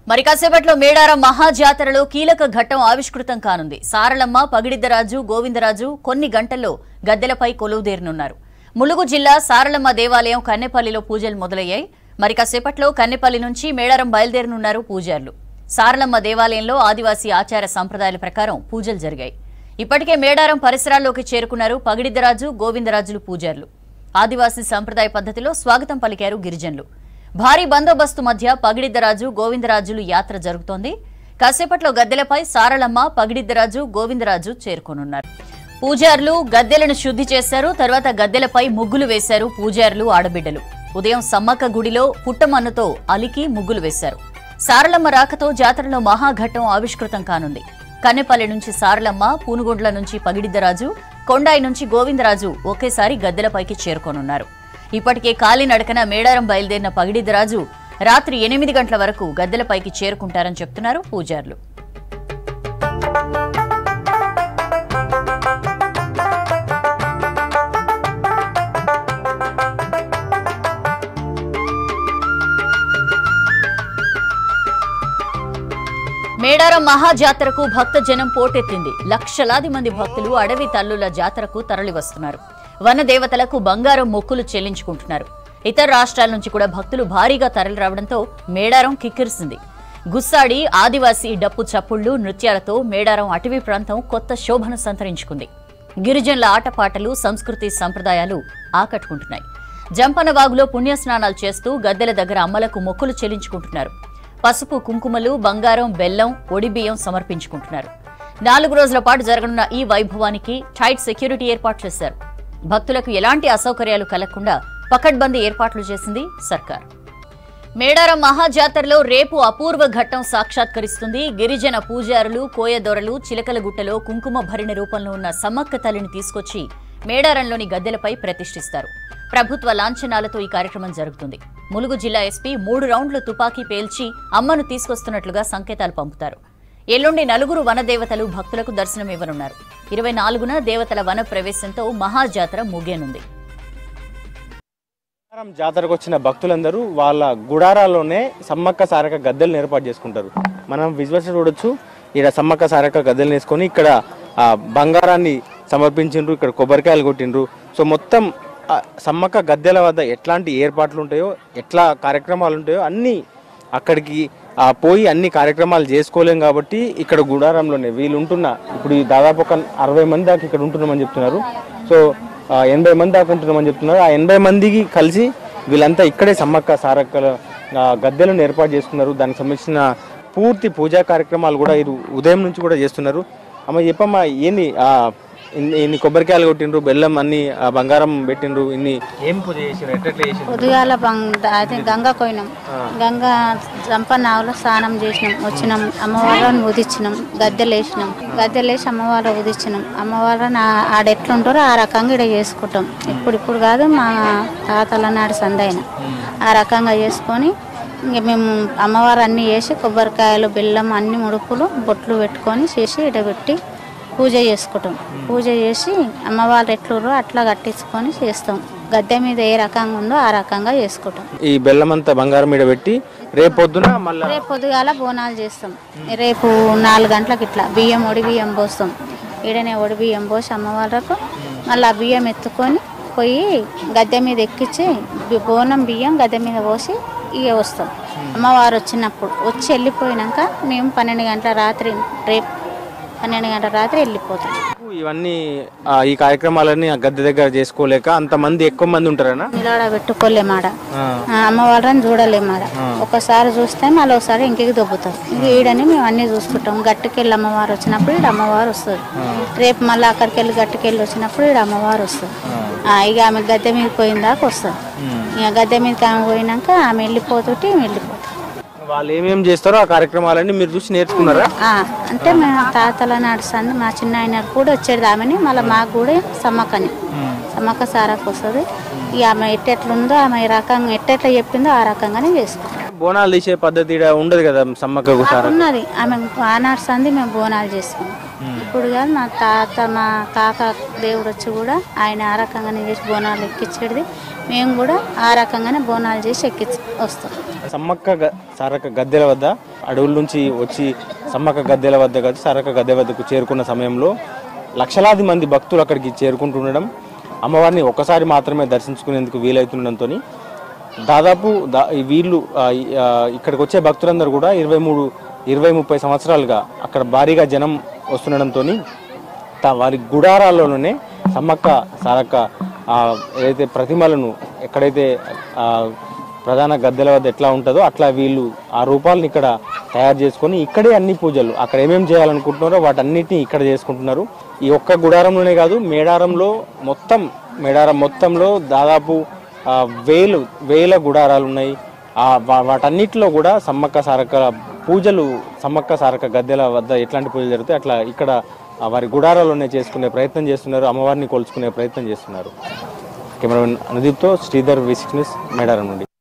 మరి కాసేపట్లో మేడారం మహాజాతరలో కీలక ఘట్టం ఆవిష్కృతం కానుంది సారలమ్మ పగిడిద్దరాజు గోవిందరాజు కొన్ని గంటల్లో గద్దెలపై కొలువుదేరనున్నారు ములుగు జిల్లా సారలమ్మ దేవాలయం కన్నెపల్లిలో పూజలు మొదలయ్యాయి మరి కాసేపట్లో కన్నెపల్లి నుంచి మేడారం బయలుదేరనున్నారు పూజారులు సారలమ్మ దేవాలయంలో ఆదివాసీ ఆచార సంప్రదాయాల ప్రకారం పూజలు జరిగాయి ఇప్పటికే మేడారం పరిసరాల్లోకి చేరుకున్నారు పగిడిద్దరాజు గోవిందరాజులు పూజారులు ఆదివాసీ సంప్రదాయ పద్ధతిలో స్వాగతం పలికారు గిరిజనులు భారీ బందోబస్తు మధ్య పగిడిద్దరాజు గోవిందరాజులు యాత్ర జరుగుతోంది కాసేపట్లో గద్దెలపై సారలమ్మ పగిడిద్దరాజు గోవిందరాజు చేరుకోనున్నారు పూజారులు గద్దెలను శుద్ధి చేశారు తర్వాత గద్దెలపై ముగ్గులు వేశారు పూజారులు ఆడబిడ్డలు ఉదయం సమ్మక్క గుడిలో పుట్టమన్నుతో అలికి ముగ్గులు వేశారు సారలమ్మ రాకతో జాతరలో మహాఘట్టం ఆవిష్కృతం కానుంది కన్నెపల్లి నుంచి సారలమ్మ పూనుగొండ్ల నుంచి పగిడిద్దరాజు కొండాయి నుంచి గోవిందరాజు ఒకేసారి గద్దెలపైకి చేరుకోనున్నారు ఇప్పటికే కాలినడకన మేడారం బయలుదేరిన పగిడిద్దరాజు రాత్రి ఎనిమిది గంటల వరకు గద్దెలపైకి చేరుకుంటారని చెప్తున్నారు పూజారులు మేడారం మహాజాతరకు భక్త జనం పోటెత్తింది లక్షలాది మంది భక్తులు అడవి తల్లుల జాతరకు తరలివస్తున్నారు వన దేవతలకు బంగారం మొక్కులు చెల్లించుకుంటున్నారు ఇతర రాష్ట్రాల నుంచి కూడా భక్తులు భారీగా తరలి రావడంతో మేడారం కిక్కిరిసింది గుస్సాడి ఆదివాసీ డప్పు చప్పుళ్లు నృత్యాలతో మేడారం అటవీ ప్రాంతం కొత్త శోభను సంతరించుకుంది గిరిజనుల ఆటపాటలు సంస్కృతి సంప్రదాయాలు ఆకట్టుకుంటున్నాయి జంపనవాగులో పుణ్యస్నానాలు చేస్తూ గద్దెల దగ్గర అమ్మలకు మొక్కులు చెల్లించుకుంటున్నారు పసుపు కుంకుమలు బంగారం బెల్లం ఒడిబియ్యం సమర్పించుకుంటున్నారు నాలుగు రోజుల పాటు జరగనున్న ఈ వైభవానికి టైట్ సెక్యూరిటీ ఏర్పాటు చేశారు భక్తులకు ఎలాంటి అసౌకర్యాలు కలగకుండా పకడ్బందీ ఏర్పాట్లు చేసింది సర్కార్ మేడారం మహాజాతరలో రేపు అపూర్వ ఘట్టం సాక్షాత్కరిస్తుంది గిరిజన పూజారులు కోయదొరలు చిలకలగుట్టలో కుంకుమ భరిణ రూపంలో ఉన్న సమ్మక్క తల్లిని తీసుకొచ్చి మేడారంలోని గద్దెలపై ప్రతిష్ఠిస్తారు ప్రభుత్వ లాంఛనాలతో ఈ కార్యక్రమం జరుగుతుంది ములుగు జిల్లా ఎస్పీ మూడు రౌండ్లు తుపాకీ పేల్చి అమ్మను తీసుకొస్తున్నట్లుగా సంకేతాలు పంపుతారు ఎల్లుండి నలుగురు వనదేవతలు భక్తులకు దర్శనమివ్వనున్నారు ఇరవై నాలుగున దేవతల వన ప్రవేశంతో మహాజాతర ముగియనుంది మేడారం జాతరకు వచ్చిన భక్తులందరూ వాళ్ళ గుడారాల్లోనే సమ్మక్క సారక గద్దెలను ఏర్పాటు చేసుకుంటారు మనం విజువల్స్ చూడొచ్చు ఇక్కడ సమ్మక్క సారక గద్దెలు వేసుకొని ఇక్కడ ఆ, బంగారాన్ని సమర్పించిండ్రు ఇక్కడ కొబ్బరికాయలు కొట్టిండ్రు సో మొత్తం ఆ, సమ్మక్క గద్దెల వద్ద ఎట్లాంటి ఏర్పాట్లు ఉంటాయో ఎట్లా కార్యక్రమాలు ఉంటాయో అన్నీ అక్కడికి ఆ, పోయి అన్ని కార్యక్రమాలు చేసుకోలేం కాబట్టి ఇక్కడ గుడారంలోనే వీళ్ళు ఉంటున్న ఇప్పుడు ఈ దాదాపు ఒక అరవై మంది దాకా ఇక్కడ ఉంటున్నామని చెప్తున్నారు సో ఆ, ఎనభై మంది దాకా ఉంటున్నామని చెప్తున్నారు ఆ ఎనభై మందికి కలిసి వీళ్ళంతా ఇక్కడే సమ్మక్క సారక్కల ఆ, గద్దెలను ఏర్పాటు చేసుకున్నారు దానికి సంబంధించిన పూర్తి పూజా కార్యక్రమాలు కూడా ఇరు ఉదయం నుంచి కూడా చేస్తున్నారు అమ్మ చెప్పమ్మా ఏంది ఆ, ఇన్ని ఇన్ని కొబ్బరికాయలు కొట్టిండ్రు బెల్లం అన్ని ఆ, బంగారం పెట్టిండ్రు ఇన్ని ఏం పూజ చేసిండ్రు ఎట్లా చేసిండ్రు పొద్దుగాల బంగ్ అయితే గంగ పోయినాం గంగ జంపనావులో స్నానం చేసినాం వచ్చినాం అమ్మవారిని ఉదిచ్చినాం గద్దెలు వేసినాం గద్దెలు వేసి అమ్మవారు ఉదిచ్చినాం అమ్మవారిని ఆ- ఆడ ఎట్లుంటారో ఆ రకంగా ఇక్కడ చేసుకుంటాం ఇప్పుడు ఇప్పుడు కాదు మా తాతల నాడు సందైన ఆ రకంగా చేసుకొని ఇంక మేము అమ్మవారు అన్నీ వేసి కొబ్బరికాయలు బెల్లం అన్ని ముడుపులు బొట్లు పెట్టుకొని చేసి ఇడ పెట్టి పూజ చేసుకుంటాం పూజ చేసి అమ్మవారు ఎట్లురో అట్లా కట్టించుకొని చేస్తాం గద్దె మీద ఏ రకంగా ఉందో ఆ రకంగా చేసుకుంటాం ఈ బెల్లం అంతా బంగారం మీద పెట్టి రేపు పొద్దున మళ్ళా రేపు పొద్దుగాల బోనాలు చేస్తాం రేపు నాలుగు గంటలకు ఇట్లా బియ్యం ఒడి బియ్యం పోస్తాం ఈడనే ఒడి బియ్యం పోసి అమ్మవాళ్ళకు మళ్ళీ ఆ బియ్యం ఎత్తుకొని పోయి గద్దె మీద ఎక్కించి బి- బోనం బియ్యం గద్దె మీద పోసి ఇక వస్తాం అమ్మవారు వచ్చినప్పుడు వచ్చి వెళ్ళిపోయినాక మేము పన్నెండు గంటల రాత్రి రేపు పన్నెండు గంటల రాత్రి వెళ్ళిపోతాం ఇవన్నీ ఆ, ఈ కార్యక్రమాలన్నీ ఆ గద్దె దగ్గర చేసుకోలేక అంతమంది ఎక్కువ మంది ఉంటారనా నిలబడ పెట్టుకోలేమాడ అమ్మవాళ్ళని చూడలేమాడ ఒకసారి చూస్తే మళ్ళీ ఒకసారి ఇంటికి దొబ్బుతాం ఇంక ఈడని మేము అన్ని చూసుకుంటాం గట్టుకెళ్ళి అమ్మవారు వచ్చినప్పుడు ఈడ అమ్మవారు వస్తుంది రేపు మళ్ళీ అక్కడికి వెళ్ళి గట్టుకెళ్ళి వచ్చినప్పుడు ఈడ అమ్మవారు వస్తుంది ఆ, ఇక ఆమె గద్దె మీద పోయిన దాకా వస్తుంది ఇక గద్దె మీదకి ఆమె పోయినాక ఆమె వెళ్ళిపోతుంటే ఈమె వెళ్ళిపోతాం వాళ్ళు ఏమేం చేస్తారో ఆ కార్యక్రమాలన్నీ మీరు చూసి నేర్చుకున్నారా ఆ, అంటే మేము తాతల నాడు సంది మా చిన్న ఆయన కూడా వచ్చేది ఆమెని మళ్ళీ మాకు కూడా సమ్మక్కని సమ్మక్క సారాకు వస్తుంది ఇక ఆమె ఎట్టెట్లుందో ఆమె ఈ రకంగా ఎట్టెట్లా చెప్పిందో ఆ రకంగానే చేసుకుంటాం బోనాలు తీసే పద్ధతి ఈడ ఉండదు కదా సమ్మక్కకు సారక్క ఉన్నది ఆమె ఆనాడు సంది మేము బోనాలు చేసుకున్నాం ఇప్పుడు కాదు మా తాత మా కాక దేవుడు వచ్చి కూడా ఆయన ఆ రకంగానే చేసి బోనాలు ఎక్కించేది మేము కూడా ఆ రకంగానే బోనాలు చేసి ఎక్కించి వస్తాం సమ్మక్క గ- సారక్క గద్దెల వద్ద అడవుల నుంచి వచ్చి సమ్మక్క గద్దెల వద్ద కాదు సారక్క గద్దె వద్దకు చేరుకున్న సమయంలో లక్షలాది మంది భక్తులు అక్కడికి చేరుకుంటుండడం అమ్మవారిని ఒక్కసారి మాత్రమే దర్శించుకునేందుకు వీలవుతుండడంతో దాదాపు దా ఈ వీళ్ళు ఆ, ఈ, ఆ, ఇక్కడికి వచ్చే భక్తులందరూ కూడా ఇరవై మూడు ఇరవై ముప్పై సంవత్సరాలుగా అక్కడ భారీగా జనం వస్తుండడంతో వారి గుడారాల్లోనే సమ్మక్క సారక్క ఆ, ఏదైతే ప్రతిమలను ఎక్కడైతే ఆ, ప్రధాన గద్దెల వద్ద ఎట్లా ఉంటుందో అట్లా వీళ్ళు ఆ రూపాలను ఇక్కడ తయారు చేసుకొని ఇక్కడే అన్ని పూజలు అక్కడ ఏమేమి చేయాలనుకుంటున్నారో వాటన్నిటిని ఇక్కడ చేసుకుంటున్నారు ఈ ఒక్క గుడారంలోనే కాదు మేడారంలో మొత్తం మేడారం మొత్తంలో దాదాపు ఆ, వేలు వేల గుడారాలు ఉన్నాయి ఆ వా- వాటన్నిటిలో కూడా సమ్మక్క సారక్క పూజలు సమ్మక్క సారక్క గద్దెల వద్ద ఎట్లాంటి పూజలు జరుగుతాయి అట్లా ఇక్కడ ఆ వారి గుడారాల్లోనే చేసుకునే ప్రయత్నం చేస్తున్నారు అమ్మవారిని కొలుచుకునే ప్రయత్నం చేస్తున్నారు కెమెరామెన్ అనుదీప్తో Sridhar V six news Medaram నుండి